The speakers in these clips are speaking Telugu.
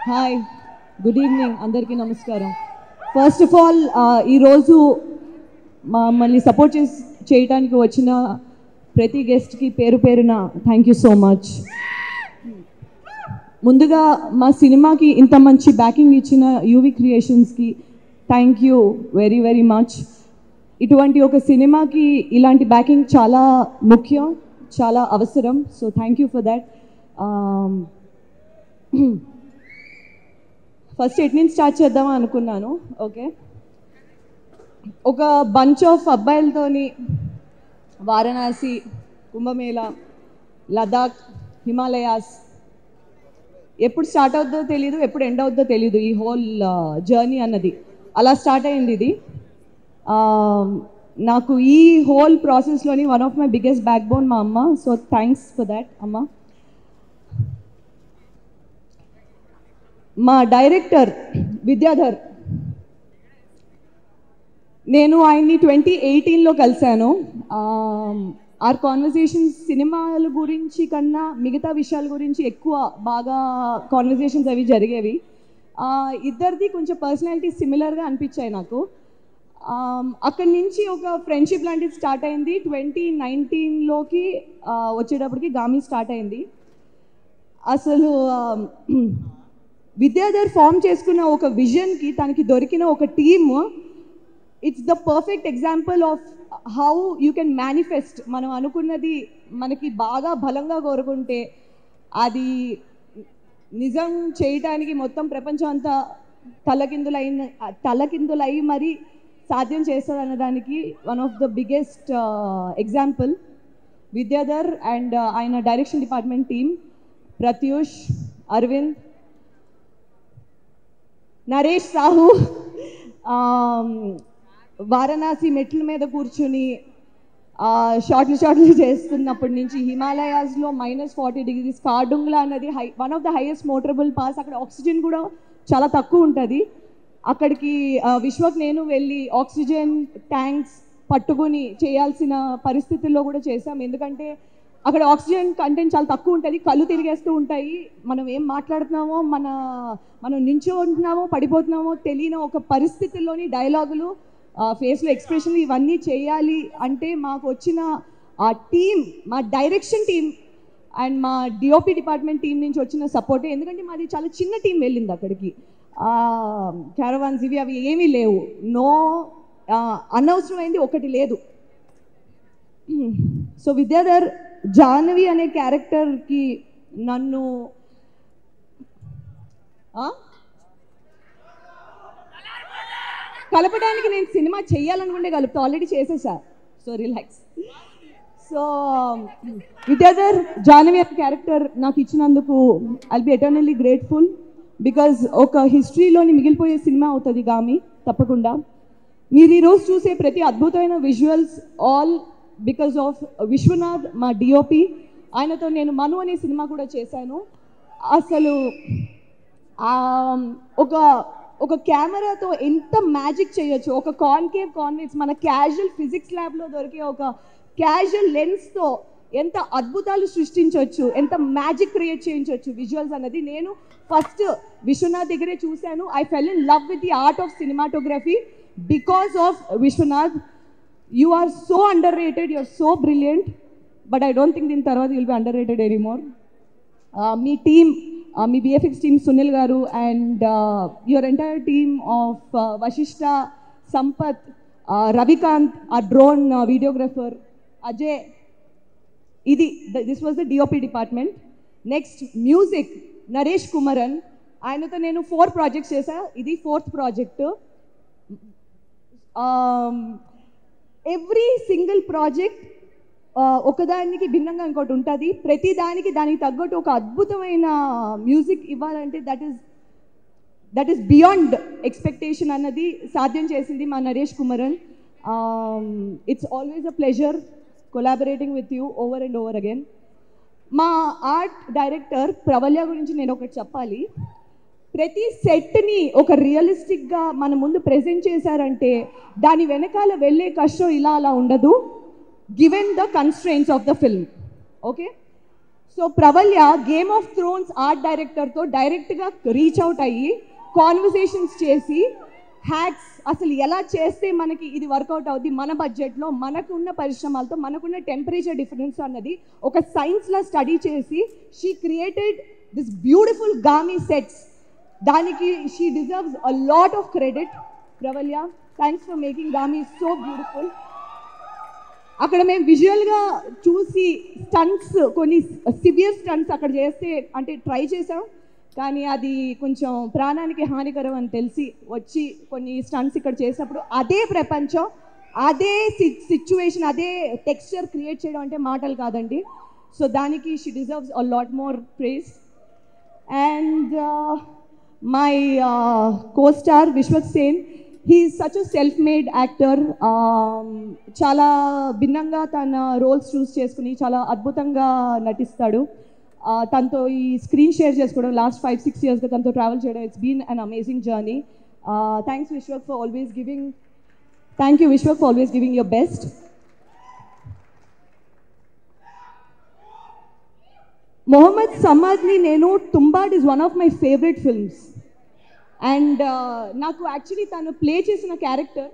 హాయ్ గుడ్ ఈవినింగ్ అందరికీ నమస్కారం ఫస్ట్ ఆఫ్ ఆల్ ఈరోజు మమ్మల్ని సపోర్ట్ చేసి చేయడానికి వచ్చిన ప్రతి గెస్ట్కి పేరు పేరున థ్యాంక్ యూ సో మచ్ ముందుగా మా సినిమాకి ఇంత మంచి బ్యాకింగ్ ఇచ్చిన యూవి క్రియేషన్స్కి thank you very very much ఇటువంటి ఒక సినిమాకి ఇలాంటి బ్యాకింగ్ చాలా ముఖ్యం చాలా అవసరం so thank you for that first at నుంచి స్టార్ట్ చేద్దాం అనుకున్నాను ఓకే ఒక బంచ్ ఆఫ్ అబ్బాయిలతోని వారణాసి కుంభమేళ లదాఖ్ హిమాలయాస్ ఎప్పుడు స్టార్ట్ అవుద్దో తెలియదు ఎప్పుడు ఎండ్ అవుద్దో తెలియదు ఈ హోల్ జర్నీ అన్నది అలా స్టార్ట్ అయింది ఇది ఆ, నాకు ఈ హోల్ ప్రాసెస్లోని one of my biggest backbone మా అమ్మ సో థ్యాంక్స్ ఫర్ దాట్ అమ్మ మా డైరెక్టర్ విద్యాధర్ నేను ఆయన్ని ట్వంటీ ఎయిటీన్లో కలిశాను ఆర్ కాన్వర్జేషన్స్ సినిమాల గురించి కన్నా మిగతా విషయాల గురించి ఎక్కువ బాగా కాన్వర్జేషన్స్ అవి జరిగేవి ఆ, ఇద్దరిది కొంచెం పర్సనాలిటీ సిమిలర్గా అనిపించాయి నాకు ఆమ్, అక్కడి నుంచి ఒక ఫ్రెండ్షిప్ లాంటిది స్టార్ట్ అయింది ట్వంటీ నైన్టీన్లోకి వచ్చేటప్పటికి గామి స్టార్ట్ అయింది అసలు ఆమ్, విద్యాధర్ ఫామ్ చేసుకున్న ఒక విజన్కి తనకి దొరికిన ఒక team it's the perfect example of how you can manifest మనం అనుకున్నది మనకి బాగా బలంగా కోరుకుంటే అది నిజం చేయటానికి మొత్తం ప్రపంచం అంతా తలకిందులైన తలకిందులై మరి సాధ్యం చేస్తుంది అన్నదానికి one of the biggest example Vidyadhar and ఆయన direction department team Pratyush Aravind Naresh Sahu um, వారణాసి మెట్ల మీద కూర్చుని ఆ, షార్ట్లు షార్ట్లు చేస్తున్నప్పటి నుంచి హిమాలయాస్లో మైనస్ ఫార్టీ డిగ్రీస్ కార్డుంగ్లా అన్నది high one of the highest motorable pass అక్కడ ఆక్సిజన్ కూడా చాలా తక్కువ ఉంటుంది అక్కడికి ఆ, విశ్వక్ నేను వెళ్ళి ఆక్సిజన్ ట్యాంక్స్ పట్టుకుని చేయాల్సిన పరిస్థితుల్లో కూడా చేశాం ఎందుకంటే అక్కడ ఆక్సిజన్ కంటెంట్ చాలా తక్కువ ఉంటుంది కళ్ళు తిరిగేస్తూ ఉంటాయి మనం ఏం మాట్లాడుతున్నామో మన మనం నించో ఉంటున్నామో పడిపోతున్నామో తెలియని ఒక పరిస్థితుల్లోని డైలాగులు ఫేస్లో ఎక్స్ప్రెషన్లు ఇవన్నీ చేయాలి అంటే మాకు వచ్చిన ఆ టీం మా డైరెక్షన్ టీం అండ్ మా డిఓపి డిపార్ట్మెంట్ టీం నుంచి వచ్చిన సపోర్టే ఎందుకంటే మాది చాలా చిన్న టీం వెళ్ళింది అక్కడికి క్యారవాన్స్ ఇవి అవి ఏమీ లేవు నో అనవసరమైంది ఒకటి లేదు సో విద్యాధర్ జాహ్నవి అనే క్యారెక్టర్కి నన్ను ఆ? కలపడానికి నేను సినిమా చెయ్యాలనుకుంటే కలుపుతా ఆల్రెడీ చేసేసా so relax so Vidyadhar Jahnavi అనే క్యారెక్టర్ నాకు ఇచ్చినందుకు I'll be eternally grateful because ఒక హిస్టరీలోని మిగిలిపోయే సినిమా అవుతుంది గామి తప్పకుండా మీరు ఈరోజు చూసే ప్రతి అద్భుతమైన visuals all because of Vishwanath మా డిఓపి ఆయనతో నేను మను అనే సినిమా కూడా చేశాను అసలు ఆ, ఒక ఒక కెమెరాతో ఎంత మ్యాజిక్ చేయొచ్చు ఒక కాన్కేవ్ కాన్వెక్స్ మన క్యాజువల్ ఫిజిక్స్ ల్యాబ్లో దొరికే ఒక క్యాజువల్ లెన్స్తో ఎంత అద్భుతాలు సృష్టించవచ్చు ఎంత మ్యాజిక్ క్రియేట్ చేయించవచ్చు విజువల్స్ అన్నది నేను ఫస్ట్ విశ్వనాథ్ దగ్గరే చూశాను I fell in love with the art of cinematography because of Vishwanath you are so underrated you are so brilliant but I don't think దీని తర్వాత will be underrated anymore మీ టీమ్ మీ VFX team Sunil garu and your entire team of Vasishta Sampath Ravikanth ఆ డ్రోన్ వీడియోగ్రఫర్ అజయ్ ఇది this was the DOP department next music Naresh Kumaran ఆయనతో నేను ఫోర్ ప్రాజెక్ట్స్ చేశా ఇది fourth project every single project ఒకదానికి భిన్నంగా ఇంకోటి ఉంటుంది ప్రతి దానికి దానికి తగ్గట్టు ఒక అద్భుతమైన మ్యూజిక్ ఇవ్వాలంటే that is that is beyond expectation అన్నది సాధ్యం చేసింది మా Naresh Kumaran it's always a pleasure collaborating with you over and over again మా ఆర్ట్ డైరెక్టర్ ప్రవల్య గురించి నేను ఒకటి చెప్పాలి ప్రతి సెట్ని ఒక రియలిస్టిక్గా మన ముందు ప్రెజెంట్ చేశారంటే దాని వెనకాల వెళ్ళే కష్టం ఇలా అలా ఉండదు given the constraints of the film okay so Pravalya Game of Thrones art డైరెక్టర్తో డైరెక్ట్గా రీచ్ అవుట్ అయ్యి కాన్వర్సేషన్స్ చేసి హ్యాక్స్ అసలు ఎలా చేస్తే మనకి ఇది వర్కౌట్ అవుద్ది మన బడ్జెట్లో మనకున్న పరిశ్రమలతో మనకున్న టెంపరేచర్ డిఫరెన్స్ అన్నది ఒక సైన్స్లా స్టడీ చేసి she created this beautiful Gaami sets దానికి she deserves a lot of credit Pravalya thanks for making Gaami so beautiful అక్కడ మేము విజువల్గా చూసి స్టంట్స్ కొన్ని సివియర్ స్టంట్స్ అక్కడ చేస్తే అంటే ట్రై చేసాం కానీ అది కొంచెం ప్రాణానికి హానికరం అని తెలిసి వచ్చి కొన్ని స్టంట్స్ ఇక్కడ చేసినప్పుడు అదే ప్రపంచం అదే సిచ్యువేషన్ అదే టెక్స్చర్ క్రియేట్ చేయడం అంటే మాటలు కాదండి సో దానికి she deserves a lot more praise and my co-star Vishwak Sen he such a self-made actor చాలా భిన్నంగా తన రోల్స్ చూస్ చేసుకుని చాలా అద్భుతంగా నటిస్తాడు Uh, తనతో ఈ స్క్రీన్ షేర్ చేసుకోవడం లాస్ట్ ఫైవ్ సిక్స్ ఇయర్స్గా తనతో ట్రావెల్ చేయడం it's been an amazing journey thanks Vishwak for always giving thank you Vishwak for always giving your best Mohammed సమాద్ని నేను Tumbbad is one of my favourite films and నాకు యాక్చువల్లీ తను ప్లే చేసిన క్యారెక్టర్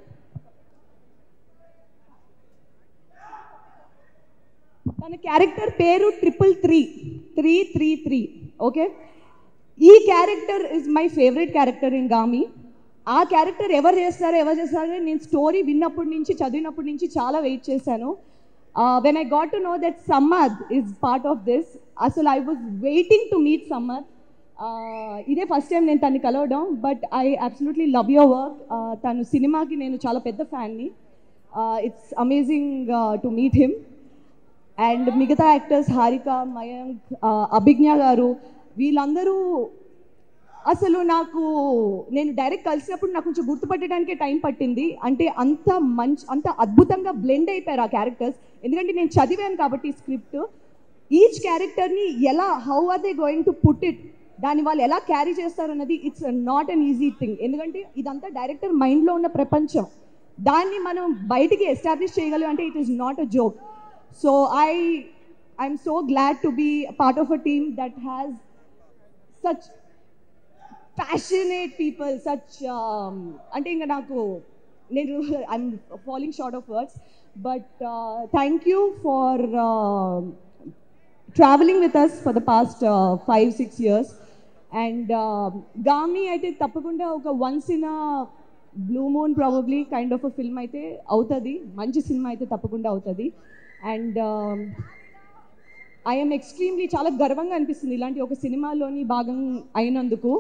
తన క్యారెక్టర్ పేరు triple three three three three okay ఈ character is my favourite character in Gaami ఆ క్యారెక్టర్ ఎవరు చేస్తారో ఎవరు చేస్తారో నేను స్టోరీ విన్నప్పటి నుంచి చదివినప్పటి నుంచి చాలా వెయిట్ చేశాను when I got to know that Samad is part of this అసలు I was waiting to meet Samad ఇదే ఫస్ట్ టైం నేను తన్ని కలవడం but I absolutely love your work తను సినిమాకి నేను చాలా పెద్ద ఫ్యాన్ని it's amazing to meet him and మిగతా యాక్టర్స్ హారిక మయాంక్ అభిజ్ఞ గారు వీళ్ళందరూ అసలు నాకు నేను డైరెక్ట్ కలిసినప్పుడు నాకు కొంచెం గుర్తుపట్టడానికే టైం పట్టింది అంటే అంత మంచి అంత అద్భుతంగా బ్లెండ్ అయిపోయారు ఆ క్యారెక్టర్స్ ఎందుకంటే నేను చదివాను కాబట్టి స్క్రిప్ట్ ఈచ్ క్యారెక్టర్ని ఎలా how are they going to put it దాన్ని వాళ్ళు ఎలా క్యారీ చేస్తారు అన్నది it's not an easy thing ఎందుకంటే ఇదంతా డైరెక్టర్ మైండ్లో ఉన్న ప్రపంచం దాన్ని మనం బయటికి ఎస్టాబ్లిష్ చేయగలం అంటే it is not a joke so I I'm so glad to be part of a team that has such passionate people such అంటే ఇంకా నాకు నేను I'm following short of words but thank you for travelling with us for the past five six years and Gaami అయితే తప్పకుండా ఒక once in blue moon probably kind of a film అయితే అవుతుంది మంచి సినిమా అయితే తప్పకుండా అవుతుంది అండ్ ఐఎమ్ ఎక్స్ట్రీమ్లీ చాలా గర్వంగా అనిపిస్తుంది ఇలాంటి ఒక సినిమాలోని భాగం అయినందుకు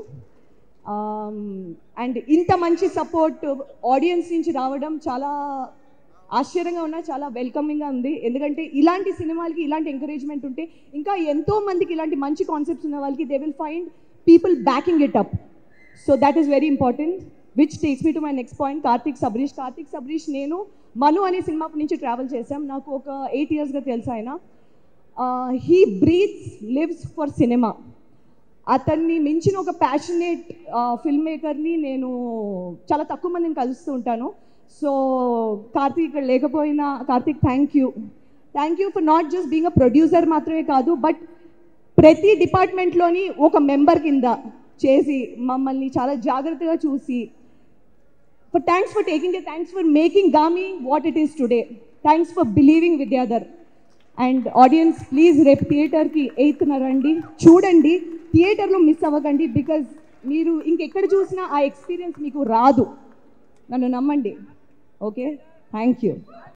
అండ్ ఇంత మంచి సపోర్ట్ ఆడియన్స్ నుంచి రావడం చాలా ఆశ్చర్యంగా ఉన్నా చాలా వెల్కమింగ్గా ఉంది ఎందుకంటే ఇలాంటి సినిమాలకి ఇలాంటి ఎంకరేజ్మెంట్ ఉంటే ఇంకా ఎంతో మందికి ఇలాంటి మంచి కాన్సెప్ట్స్ ఉన్న వాళ్ళకి they will find people backing it up so that is very important which takes me to my next point Karthik Sabreesh Karthik Sabreesh నేను మను అనే సినిమా నుంచి ట్రావెల్ చేశాం నాకు ఒక ఎయిట్ ఇయర్స్గా తెలుసు ఆయన he breathes lives for cinema అతన్ని మించిన ఒక ప్యాషనేట్ ఫిల్మ్ మేకర్ని నేను చాలా తక్కువ మందిని కలుస్తూ ఉంటాను సో కార్తీక్ ఇక్కడ లేకపోయినా Karthik thank you thank you for not just being a producer మాత్రమే కాదు బట్ ప్రతి డిపార్ట్మెంట్లోని ఒక మెంబర్ కింద చేసి మమ్మల్ని చాలా జాగ్రత్తగా చూసి for thanks for taking a thanks for making Gaami what it is today thanks for believing Vidyadhar and audience please రేపు థియేటర్కి ఎయిత్న రండి చూడండి థియేటర్లో మిస్ అవ్వకండి బికాజ్ మీరు ఇంకెక్కడ చూసినా ఆ ఎక్స్పీరియన్స్ మీకు రాదు నన్ను నమ్మండి ఓకే థ్యాంక్ యూ